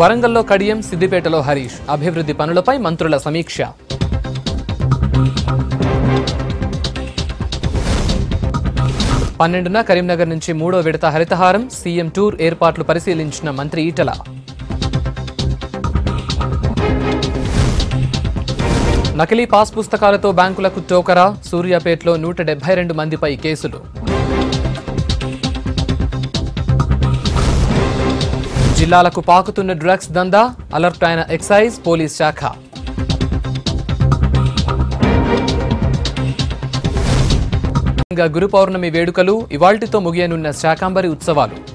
వరంగల్లో కడియం సిద్దిపేటలో హరీష్ అభివృద్ధి పనులపై మంత్రుల సమీక్ష పన్నెండున కరీంనగర్ నుంచి మూడో విడత హరితహారం సీఎం టూర్ ఏర్పాట్లు పరిశీలించిన మంత్రి ఈటల నకిలీ పాస్ పుస్తకాలతో బ్యాంకులకు టోకరా సూర్యాపేటలో నూట డెబ్బై రెండు మందిపై కేసులు జిల్లాలకు పాకుతున్న డ్రగ్స్ దందా అలర్ట్ అయిన ఎక్సైజ్ పోలీస్ శాఖ ఇంకా గురు పౌర్ణమి వేడుకలు ఇవాల్టితో ముగియనున్న శాకాంబరి ఉత్సవాలు